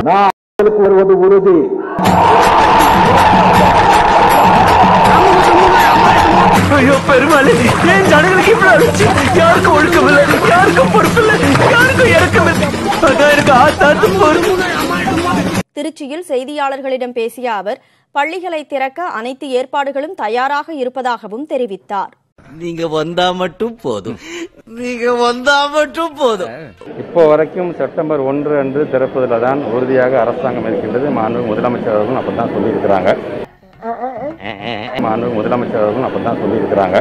நான் அரசியலுக்கு வருவது உறுதி ஐயோ பெருமாளே ஏன் ஜனங்களுக்கு இப்படி அழைச்சு யாருக்கும் ஒழுக்கம் இல்லை யாருக்கும் பொறுப்பு இல்லை யாருக்கும் இறக்கம் இல்லை அதான் எனக்கு ஆத்தாத்து பொறுப்பு திருச்சியில் செய்தியாளர்களிடம் பேசிய அவர் பள்ளிகளை திறக்க அனைத்து ஏற்பாடுகளும் தயாராக இருப்பதாகவும் தெரிவித்தார் நீங்க வந்தா மட்டும் போதும் நீங்க வந்தா மட்டும் போதும் இப்போ வரைக்கும் செப்டம்பர் ஒன்று அன்று திறப்பதில் தான் உறுதியாக அரசாங்கம் இருக்கின்றது மாண்பு முதலமைச்சர் அவர்களும் அப்பதான் சொல்லியிருக்கிறாங்க மாண்பு முதலமைச்சர் அவர்களும் அப்பதான் சொல்லியிருக்கிறாங்க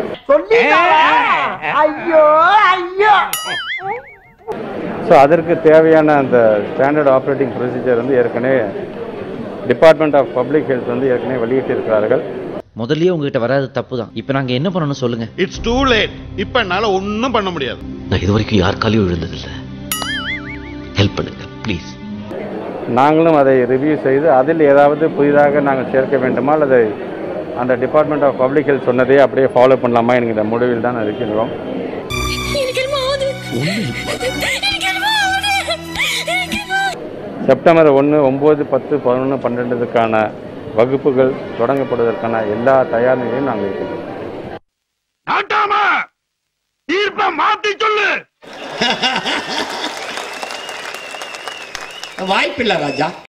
ஸோ அதற்கு தேவையான அந்த ஸ்டாண்டர்ட் ஆப்ரேட்டிங் ப்ரொசீஜர் வந்து ஏற்கனவே டிபார்ட்மெண்ட் ஆஃப் பப்ளிக் ஹெல்த் வந்து ஏற்கனவே வெளியிட்டிருக்கிறார்கள் முதல்லயே உங்ககிட்ட வராது தப்பு தான் இப்போ நாங்க என்ன பண்ணணும் சொல்லுங்க இட்ஸ் டூ லேட் இப்ப என்னால ஒன்னும் பண்ண முடியாது நான் இது வரைக்கும் யார் காலையும் விழுந்ததில்லை ஹெல்ப் பண்ணுங்க ப்ளீஸ் நாங்களும் அதை ரிவ்யூ செய்து அதில் ஏதாவது புதிதாக நாங்கள் சேர்க்க வேண்டுமா அல்லது அந்த டிபார்ட்மெண்ட் ஆஃப் பப்ளிக் ஹெல்த் சொன்னதே அப்படியே ஃபாலோ பண்ணலாமா என்கிற முடிவில் தான் இருக்கின்றோம் செப்டம்பர் ஒன்று ஒம்பது பத்து பதினொன்று பன்னெண்டுக்கான வகுப்புகள் தொடங்கப்படுவதற்கான எல்லா தயார் நிலையும் நாங்கள் இருக்கின்றோம் நாட்டாம தீர்ப்ப மாத்தி சொல்லு வாய்ப்பில்லை ராஜா